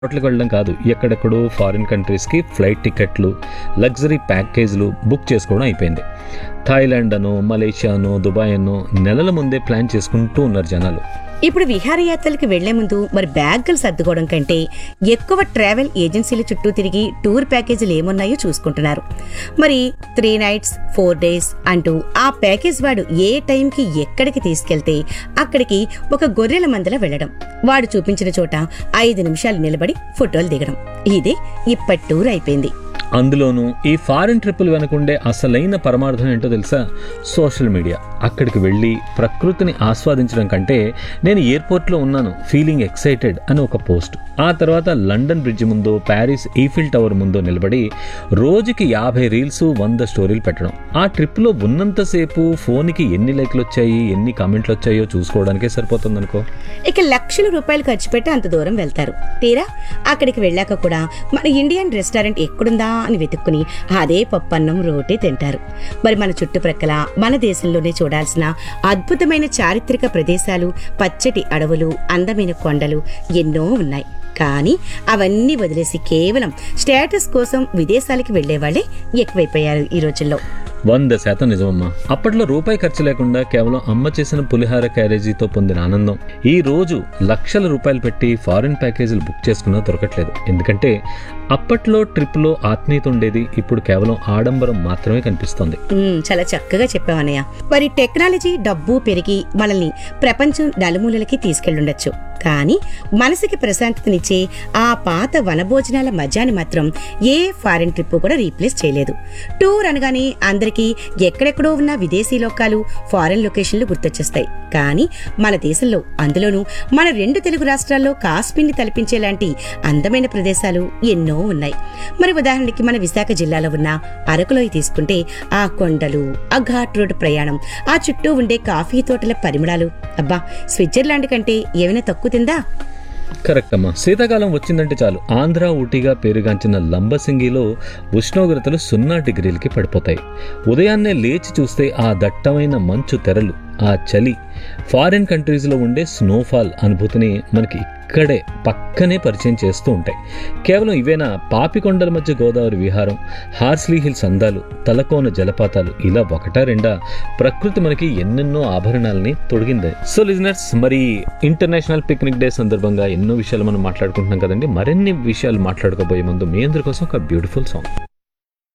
హోటల్కి వెళ్ళడం కాదు ఎక్కడెక్కడో ఫారిన్ కంట్రీస్కి ఫ్లైట్ టికెట్లు లగ్జరీ ప్యాకేజీలు బుక్ చేసుకోవడం అయిపోయింది థాయిలాండ్ అను మలేషియా అను దుబాయ్ అను నెలల ముందే ప్లాన్ చేసుకుంటూ ఉన్నారు జనాలు ఇప్పుడు విహారయాత్రలకు వెళ్లే ముందు మరి బ్యాగులు సర్దుకోవడం కంటే ఎక్కువ ట్రావెల్ ఏజెన్సీల చుట్టూ తిరిగి టూర్ ప్యాకేజీలు ఏమున్నాయో చూసుకుంటున్నారు మరి త్రీ నైట్స్ ఫోర్ డేస్ అంటూ ఆ ప్యాకేజ్ వాడు ఏ టైంకి ఎక్కడికి తీసుకెళ్తే అక్కడికి ఒక గొర్రెల మందల వెళ్లడం వాడు చూపించిన చోట ఐదు నిమిషాలు నిలబడి ఫోటోలు దిగడం ఇదే ఇప్పటి టూర్ అయిపోయింది అందులోనూ ఈ ఫారిన్ ట్రిప్పులు వెనకుండే అసలైన పరమార్థం ఏంటో తెలుసా సోషల్ మీడియా అక్కడికి వెళ్ళి ప్రకృతిని ఆస్వాదించడం కంటే నేను ఎయిర్పోర్ట్లో ఉన్నాను ఫీలింగ్ ఎక్సైటెడ్ అని ఒక పోస్ట్ ఆ తర్వాత లండన్ బ్రిడ్జ్ ముందు ప్యారిస్ ఈఫిల్ టవర్ ముందు నిలబడి రోజుకి యాభై రీల్స్ వంద స్టోరీలు పెట్టడం ఆ ట్రిప్లో ఉన్నంతసేపు ఫోన్కి ఎన్ని లైక్లు వచ్చాయి ఎన్ని కామెంట్లు వచ్చాయో చూసుకోవడానికే సరిపోతుందనుకో ఇక లక్షల రూపాయలు ఖర్చు పెట్టి అంత దూరం వెళ్తారు తీరా అక్కడికి వెళ్ళాక కూడా మన ఇండియన్ రెస్టారెంట్ ఎక్కడుందా అని వెతుక్కుని అదే పప్పన్నం రోటీ తింటారు మరి మన చుట్టుప్రక్కల మన దేశంలోనే చూడాల్సిన అద్భుతమైన చారిత్రక ప్రదేశాలు పచ్చటి అడవులు అందమైన కొండలు ఎన్నో ఉన్నాయి కానీ అవన్నీ వదిలేసి కేవలం స్టేటస్ కోసం విదేశాలకి వెళ్లేవాళ్లే ఎక్కువైపోయారు ఈ రోజుల్లో వంద శాతం నిజమమ్మా అప్పట్లో రూపాయి ఖర్చు లేకుండా కేవలం అమ్మ చేసిన పులిహార క్యారేజీతో పొందిన ఆనందం ఈ రోజు లక్షల రూపాయలు పెట్టి ఫారిన్ ప్యాకేజీలు బుక్ చేసుకున్నా దొరకట్లేదు ఎందుకంటే అప్పట్లో ట్రిప్లో ఆత్మీయత ఉండేది ఇప్పుడు కేవలం ఆడంబరం మాత్రమే కనిపిస్తోంది ఉమ్, చాలా చక్కగా చెప్పావన్నయ్య మరి టెక్నాలజీ డబ్బు పెరిగి మనల్ని ప్రపంచం నలుమూలలకి తీసుకెళ్ళుండొచ్చు కానీ మనసుకి ప్రశాంతతనిచ్చే ఆ పాత వనభోజనాల మజాని మాత్రం ఏ ఫారిన్ ట్రిప్ కూడా రీప్లేస్ చేయలేదు టూర్ అనగానే అందరికీ ఎక్కడెక్కడో ఉన్న విదేశీ లోకాలు ఫారిన్ లొకేషన్లు గుర్తొచ్చేస్తాయి కానీ మన దేశంలో అందులోనూ మన రెండు తెలుగు రాష్ట్రాల్లో కాశ్మీర్ని తలపించేలాంటి అందమైన ప్రదేశాలు ఎన్నో ఉన్నాయి మరి ఉదాహరణకి మన విశాఖ జిల్లాలో ఉన్న అరకులోయ తీసుకుంటే ఆ కొండలు ఆ ఘాట్ రోడ్ ప్రయాణం ఆ చుట్టూ ఉండే కాఫీ తోటల పరిమళాలు అబ్బా స్విట్జర్లాండ్ కంటే ఏమైనా తక్కువ తిందా కరెక్ట్ అమ్మా శీతాకాలం వచ్చిందంటే చాలు ఆంధ్ర ఊటీగా పేరుగాంచిన లంబసింగిలో ఉష్ణోగ్రతలు సున్నా డిగ్రీలకి పడిపోతాయి ఉదయాన్నే లేచి చూస్తే ఆ దట్టమైన మంచు తెరలు ఆ చలి ఫారిన్ కంట్రీస్లో ఉండే స్నోఫాల్ అనుభూతిని మనకి ఇక్కడే పక్కనే పరిచయం చేస్తూ ఉంటాయి కేవలం ఇవేనా పాపికొండల మధ్య గోదావరి విహారం హార్స్లీ హిల్స్ అందాలు తలకోన జలపాతాలు ఇలా ఒకటా రెండా ప్రకృతి మనకి ఎన్నెన్నో ఆభరణాలని తొడిగింది సో లిజనర్స్ మరి ఇంటర్నేషనల్ పిక్నిక్ డే సందర్భంగా ఎన్నో విషయాలు మనం మాట్లాడుకుంటున్నాం కదండి మరిన్ని విషయాలు మాట్లాడుకోబోయే ముందు మీ అందరి కోసం ఒక బ్యూటిఫుల్ సాంగ్